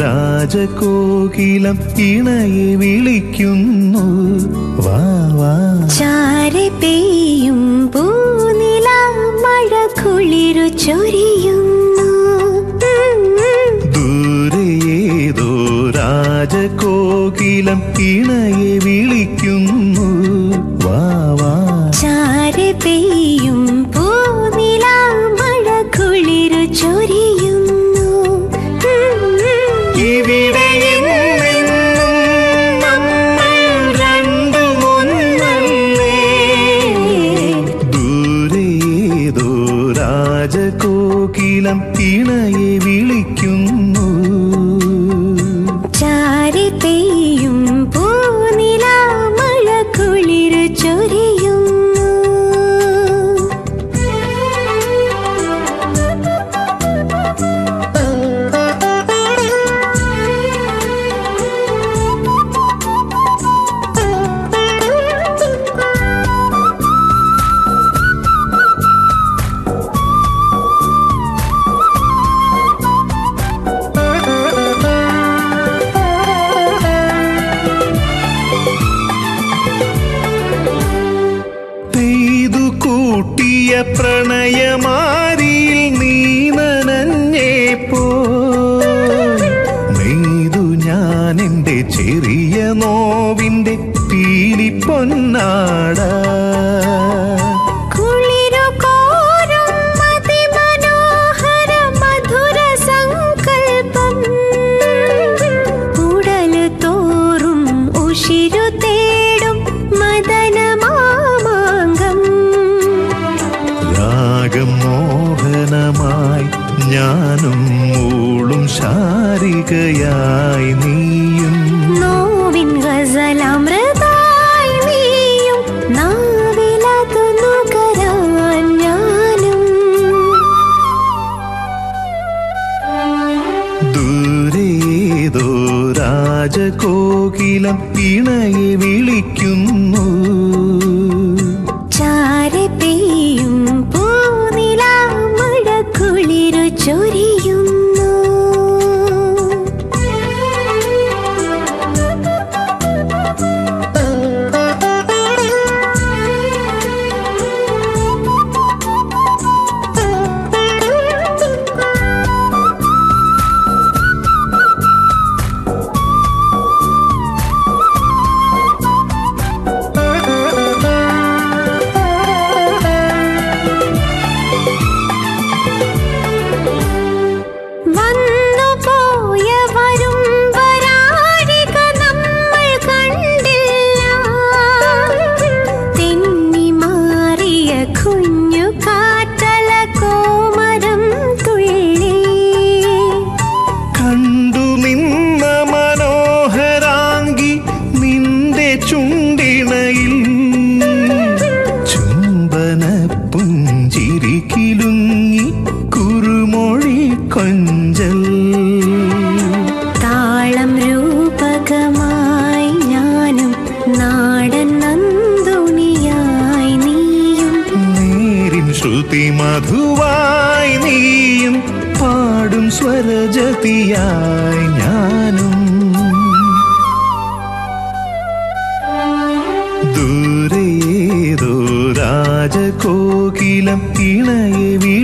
രാജകോകിലം ഇണയെ വിളിക്കുന്നു വാ വാ ചാരെ പെയ്യും പൂനില മഴ കുളിരു ചൊരിയുന്നു ദൂരെ ഏതോ രാജകോകിലം ഇണയെ വിളിക്കുന്നു വാ വാ ചാരെ പെയ്യും പൂനില മഴ കുളിരു ചൊരിയുന്നു ഇവിടെ എന്നെന്നും നമ്മൾ രണ്ടുമൊന്നല്ലേ ദൂരെ ഏതോ രാജകോകിലം ഇണയെ വിളിക്കുന്നു ചാരെ പെയ്യും പൂനില മഴ കുളിരു ചൊരിയുന്നു പെയ്തു കൂട്ടിയ പ്രണയമാരിയിൽ നീ നനഞ്ഞേപ്പോ നെയ്തു ഞാൻ എൻ്റെ ചെറിയ നോവിൻ്റെ പീലി പൊന്നാട കുളിരു കോരും അതിമനോഹര മധുര സങ്കൽപ്പം ഉടലു തോറും ഉഷിരു തേടും മദന മാമാങ്കം രാഗം മോഹനമായി ഞാനും മൂളും ശാരികയായി നീയും നോവിൻ ഗസലമൃതായി നീയും നാവിലതു നുകരാൻ ഞാനും ദൂരേതോ രാജകോകിലം ഇണയെ വിളിക്കുന്നു ചാരെ പെയ്യും പൂനില മഴ കുളിരു ചൊരിയുന്നു വന്നു പോയ വരും വരാഴിക നമ്മൾ കണ്ടില്ല തെന്നി മാറിയ കുഞ്ഞു കാറ്റല കോമരം തുള്ളി കണ്ടു നിന്ന മനോഹരാങ്കി നിന്റെ ചുണ്ടിണയിൽ ചുംബന പുഞ്ചിരി കിലുങ്ങി കുറുമൊഴി കൊഞ്ചൽ താളം രൂപകമായി ഞാനും നാടൻ നന്ദുണിയായി നീയും നേരിൻ ശ്രുതി മധുവായി നീയും പാടും സ്വരജതിയായി ഞാനും ദൂരേതോ രാജകോകിലം ഇണയെ വിളി